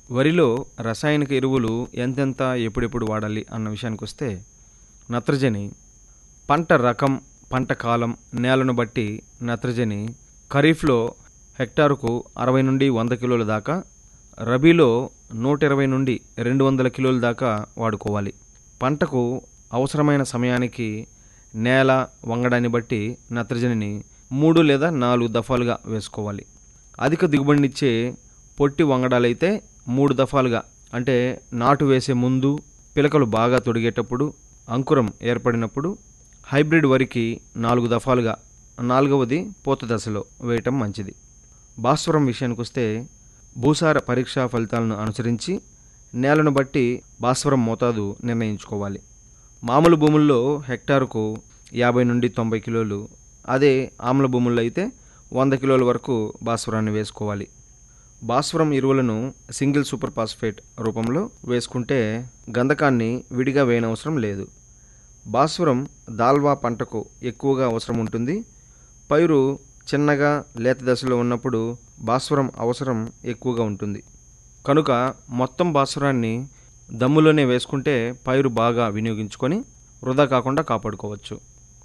వరిలో రసాయనిక ఎరువులు ఎంతెంత ఎప్పుడెప్పుడు వాడాలి అన్న విషయానికి వస్తే నత్రజని పంట రకం పంట కాలం నేలను బట్టి నత్రజని ఖరీఫ్లో హెక్టారుకు అరవై నుండి వంద కిలోల దాకా రబీలో నూట ఇరవై నుండి రెండు వందల కిలోల దాకా వాడుకోవాలి పంటకు అవసరమైన సమయానికి నేల వంగడాన్ని బట్టి నత్రజనిని మూడు లేదా నాలుగు దఫాలుగా వేసుకోవాలి అధిక దిగుబడినిచ్చే పొట్టి వంగడాలైతే మూడు దఫాలుగా అంటే నాటు వేసే ముందు పిలకలు బాగా తొడిగేటప్పుడు అంకురం ఏర్పడినప్పుడు హైబ్రిడ్ వరికి నాలుగు దఫాలుగా నాలుగవది పూత దశలో వేయటం మంచిది భాస్వరం విషయానికి వస్తే భూసార పరీక్షా ఫలితాలను అనుసరించి నేలను బట్టి భాస్వరం మోతాదు నిర్ణయించుకోవాలి మామూలు భూముల్లో హెక్టారుకు యాభై నుండి తొంభై కిలోలు అదే ఆమ్ల భూముల్లో అయితే వంద కిలోల వరకు భాస్వరాన్ని వేసుకోవాలి భాస్వరం ఎరువులను సింగిల్ సూపర్ ఫాస్ఫేట్ రూపంలో వేసుకుంటే గంధకాన్ని విడిగా వేయనవసరం లేదు భాస్వరం దాల్వా పంటకు ఎక్కువగా అవసరం ఉంటుంది పైరు చిన్నగా లేత దశలో ఉన్నప్పుడు భాస్వరం అవసరం ఎక్కువగా ఉంటుంది కనుక మొత్తం భాస్వరాన్ని దమ్ములోనే వేసుకుంటే పైరు బాగా వినియోగించుకొని వృధా కాకుండా కాపాడుకోవచ్చు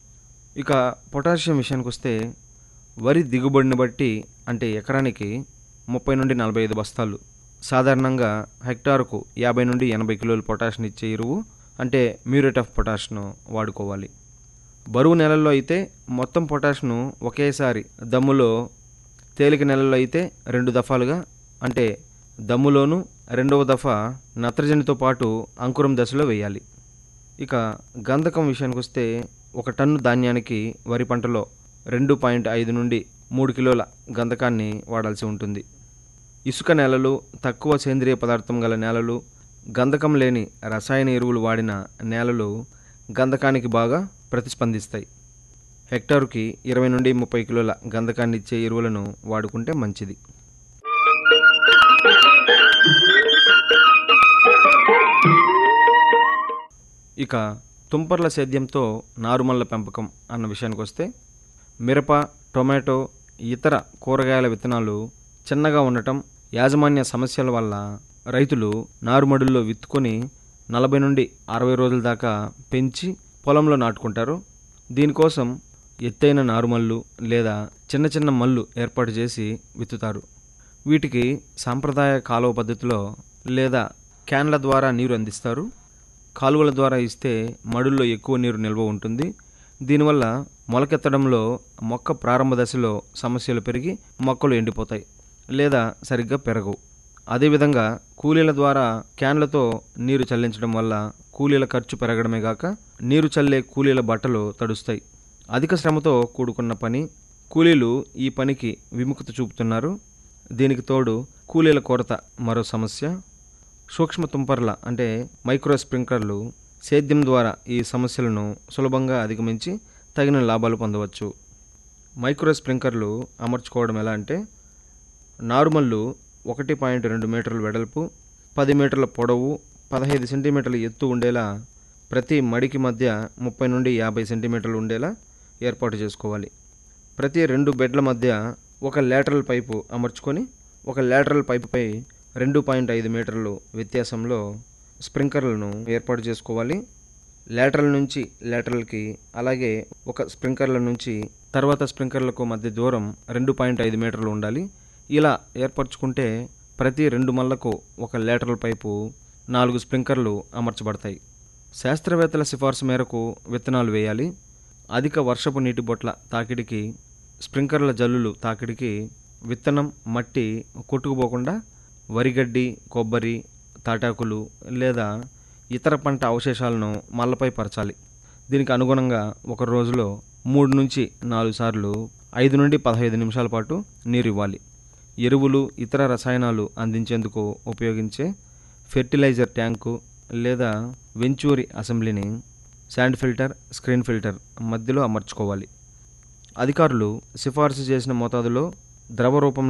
ఇక పొటాషియం విషయానికి వస్తే వరి దిగుబడిని బట్టి అంటే ఎకరానికి ముప్పై నుండి నలభై ఐదు బస్తాలు సాధారణంగా హెక్టారుకు యాభై నుండి ఎనభై కిలోలు పొటాషియం ఇచ్చే ఎరువు అంటే మ్యూరేట్ ఆఫ్ పొటాష్ను వాడుకోవాలి బరువు నెలల్లో అయితే మొత్తం పొటాష్ను ఒకేసారి దమ్ములో తేలిక నెలల్లో అయితే రెండు దఫాలుగా అంటే దమ్ములోను రెండవ దఫా నత్రజనితో పాటు అంకురం దశలో వేయాలి ఇక గంధకం విషయానికి వస్తే ఒక టన్ను ధాన్యానికి వరి పంటలో రెండు పాయింట్ ఐదు నుండి మూడు కిలోల గంధకాన్ని వాడాల్సి ఉంటుంది ఇసుక నేలలు తక్కువ సేంద్రియ పదార్థం గల నేలలు గంధకం లేని రసాయన ఎరువులు వాడిన నేలలు గంధకానికి బాగా ప్రతిస్పందిస్తాయి హెక్టారుకి ఇరవై నుండి ముప్పై కిలోల గంధకాన్ని ఇచ్చే ఎరువులను వాడుకుంటే మంచిది ఇక తుంపర్ల సేద్యంతో నారుమల్ల పెంపకం అన్న విషయానికి వస్తే మిరప టొమాటో ఇతర కూరగాయల విత్తనాలు చిన్నగా ఉండటం యాజమాన్య సమస్యల వల్ల రైతులు నారుమడుల్లో విత్తుకొని నలభై నుండి అరవై రోజుల దాకా పెంచి పొలంలో నాటుకుంటారు దీనికోసం ఎత్తైన నారుమల్లు లేదా చిన్న చిన్న మల్లు ఏర్పాటు చేసి విత్తుతారు వీటికి సాంప్రదాయ కాలువ పద్ధతిలో లేదా క్యాన్ల ద్వారా నీరు అందిస్తారు కాలువల ద్వారా ఇస్తే మడుల్లో ఎక్కువ నీరు నిల్వ ఉంటుంది దీనివల్ల మొలకెత్తడంలో మొక్క ప్రారంభ దశలో సమస్యలు పెరిగి మొక్కలు ఎండిపోతాయి లేదా సరిగ్గా పెరగవు అదేవిధంగా కూలీల ద్వారా క్యాన్లతో నీరు చల్లించడం వల్ల కూలీల ఖర్చు పెరగడమే గాక నీరు చల్లే కూలీల బట్టలు తడుస్తాయి అధిక శ్రమతో కూడుకున్న పని కూలీలు ఈ పనికి విముఖత చూపుతున్నారు దీనికి తోడు కూలీల కొరత మరో సమస్య సూక్ష్మ తుంపర్ల అంటే మైక్రో స్ప్రింక్లర్లు సేద్యం ద్వారా ఈ సమస్యలను సులభంగా అధిగమించి తగిన లాభాలు పొందవచ్చు మైక్రో స్ప్రింక్లర్లు అమర్చుకోవడం ఎలా అంటే నార్మల్లు ఒకటి పాయింట్ రెండు మీటర్ల వెడల్పు పది మీటర్ల పొడవు పదహైదు సెంటీమీటర్ల ఎత్తు ఉండేలా ప్రతి మడికి మధ్య ముప్పై నుండి యాభై సెంటీమీటర్లు ఉండేలా ఏర్పాటు చేసుకోవాలి ప్రతి రెండు బెడ్ల మధ్య ఒక లేటరల్ పైపు అమర్చుకొని ఒక లేటరల్ పైపుపై రెండు పాయింట్ ఐదు మీటర్లు వ్యత్యాసంలో స్ప్రింక్లర్లను ఏర్పాటు చేసుకోవాలి లేటరల్ నుంచి లేటరల్కి అలాగే ఒక స్ప్రింక్లర్ల నుంచి తర్వాత స్ప్రింక్లర్లకు మధ్య దూరం రెండు పాయింట్ ఐదు మీటర్లు ఉండాలి ఇలా ఏర్పరచుకుంటే ప్రతి రెండు మళ్ళకు ఒక లేటరల్ పైపు నాలుగు స్ప్రింక్లర్లు అమర్చబడతాయి శాస్త్రవేత్తల సిఫార్సు మేరకు విత్తనాలు వేయాలి అధిక వర్షపు నీటి బొట్ల తాకిడికి స్ప్రింక్లర్ల జల్లులు తాకిడికి విత్తనం మట్టి కొట్టుకుపోకుండా వరిగడ్డి కొబ్బరి తాటాకులు లేదా ఇతర పంట అవశేషాలను మల్లపై పరచాలి దీనికి అనుగుణంగా ఒక రోజులో మూడు నుంచి నాలుగు సార్లు ఐదు నుండి పదహైదు నిమిషాల పాటు నీరు ఇవ్వాలి ఎరువులు ఇతర రసాయనాలు అందించేందుకు ఉపయోగించే ఫెర్టిలైజర్ ట్యాంకు లేదా వెంచూరి అసెంబ్లీని శాండ్ ఫిల్టర్ స్క్రీన్ ఫిల్టర్ మధ్యలో అమర్చుకోవాలి అధికారులు సిఫార్సు చేసిన మోతాదులో ద్రవ రూపంలో